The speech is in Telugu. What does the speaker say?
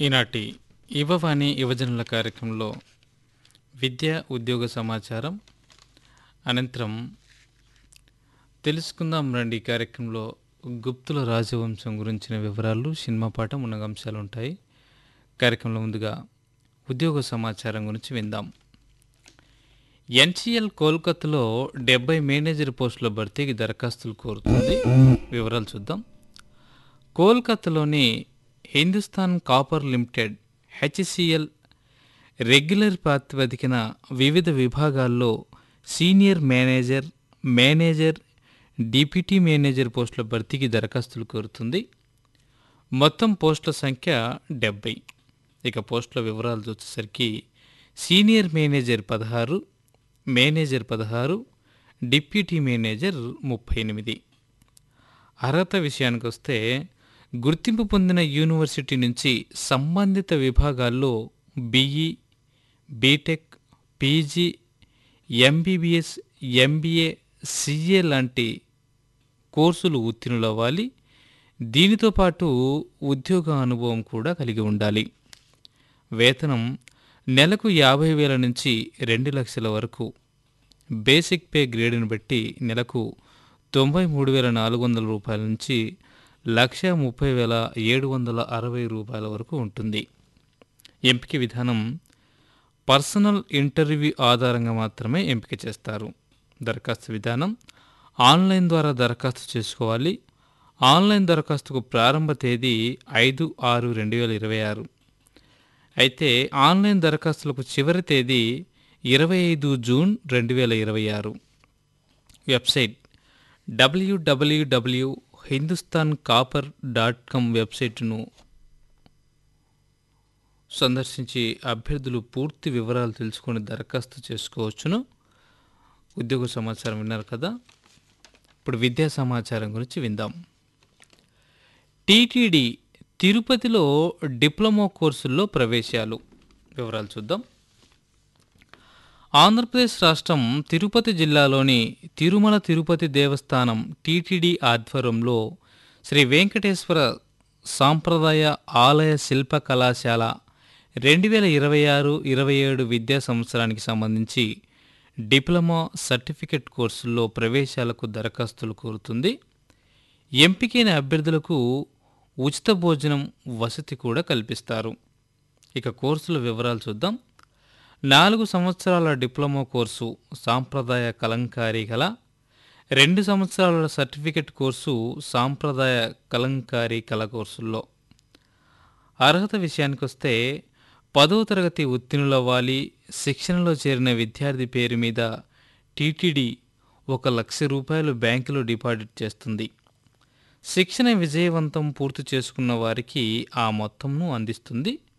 ఈనాటి యువవాణి యువజనుల కార్యక్రమంలో విద్య ఉద్యోగ సమాచారం అనంతరం తెలుసుకుందాం రండి ఈ కార్యక్రమంలో గుప్తుల రాజవంశం గురించిన వివరాలు సినిమా పాఠం ఉన్న అంశాలు ఉంటాయి కార్యక్రమంలో ముందుగా ఉద్యోగ సమాచారం గురించి విందాం ఎన్సిఎల్ కోల్కతాలో డెబ్బై మేనేజర్ పోస్టుల భర్తీకి దరఖాస్తులు కోరుతుంది వివరాలు చూద్దాం కోల్కతాలోని Hindustan copper limited HCL regular ప్రాతిపదికన వివిధ విభాగాల్లో senior manager manager deputy manager పోస్టుల భర్తీకి దరఖాస్తులు కోరుతుంది మొత్తం పోస్టుల సంఖ్య డెబ్బై ఇక పోస్టుల వివరాలు చూసేసరికి సీనియర్ మేనేజర్ పదహారు మేనేజర్ పదహారు డిప్యూటీ మేనేజర్ ముప్పై ఎనిమిది అర్హత విషయానికి వస్తే గుర్తింపు పొందిన యూనివర్సిటీ నుంచి సంబంధిత విభాగాల్లో BE BTech PG MBBS MBA CA లాంటి కోర్సులు ఉత్తీర్ణులవ్వాలి దీనితో పాటు ఉద్యోగ అనుభవం కూడా కలిగి ఉండాలి వేతనం నెలకు యాభై వేల నుంచి రెండు లక్షల వరకు బేసిక్ పే గ్రేడ్ని బట్టి నెలకు తొంభై మూడు వేల నాలుగు వందల రూపాయల నుంచి లక్ష ముప్పై వేల ఏడు వందల అరవై రూపాయల వరకు ఉంటుంది ఎంపిక విధానం పర్సనల్ ఇంటర్వ్యూ ఆధారంగా మాత్రమే ఎంపిక చేస్తారు దరఖాస్తు విధానం ఆన్లైన్ ద్వారా దరఖాస్తు చేసుకోవాలి ఆన్లైన్ దరఖాస్తుకు ప్రారంభ తేదీ ఐదు ఆరు రెండు వేల ఇరవై ఆరు అయితే ఆన్లైన్ దరఖాస్తులకు చివరి తేదీ ఇరవై ఐదు జూన్ రెండు వేల ఇరవై ఆరు website WWW Hindustan copper dot com వెబ్సైట్ను సందర్శించి అభ్యర్థులు పూర్తి వివరాలు తెలుసుకొని దరఖాస్తు చేసుకోవచ్చును ఉద్యోగ సమాచారం విన్నారు కదా ఇప్పుడు విద్యా సమాచారం గురించి విందాం టీటీడీ తిరుపతిలో డిప్లొమా కోర్సుల్లో ప్రవేశాలు వివరాలు చూద్దాం ఆంధ్రప్రదేశ్ రాష్ట్రం తిరుపతి జిల్లాలోని తిరుమల తిరుపతి దేవస్థానం టీటీడీ ఆధ్వర్యంలో శ్రీ వెంకటేశ్వర సాంప్రదాయ ఆలయ శిల్ప కళాశాల రెండు వేల ఇరవై ఆరు ఇరవై ఏడు విద్యా సంవత్సరానికి సంబంధించి డిప్లొమా సర్టిఫికెట్ కోర్సుల్లో ప్రవేశాలకు దరఖాస్తులు కోరుతుంది ఎంపికైన అభ్యర్థులకు ఉచిత భోజనం వసతి కూడా కల్పిస్తారు ఇక కోర్సుల వివరాలు చూద్దాం నాలుగు సంవత్సరాల డిప్లొమా కోర్సు సాంప్రదాయ కలంకారీ కళ రెండు సంవత్సరాల సర్టిఫికెట్ కోర్సు సాంప్రదాయ కలంకారీ కళ కోర్సుల్లో అర్హత విషయానికి వస్తే పదో తరగతి ఉత్తీర్ణులవ్వాలి శిక్షణలో చేరిన విద్యార్థి పేరు మీద టీటీడీ ఒక లక్ష రూపాయలు బ్యాంకులో డిపాజిట్ చేస్తుంది శిక్షణ విజయవంతం పూర్తి చేసుకున్న వారికి ఆ మొత్తంను అందిస్తుంది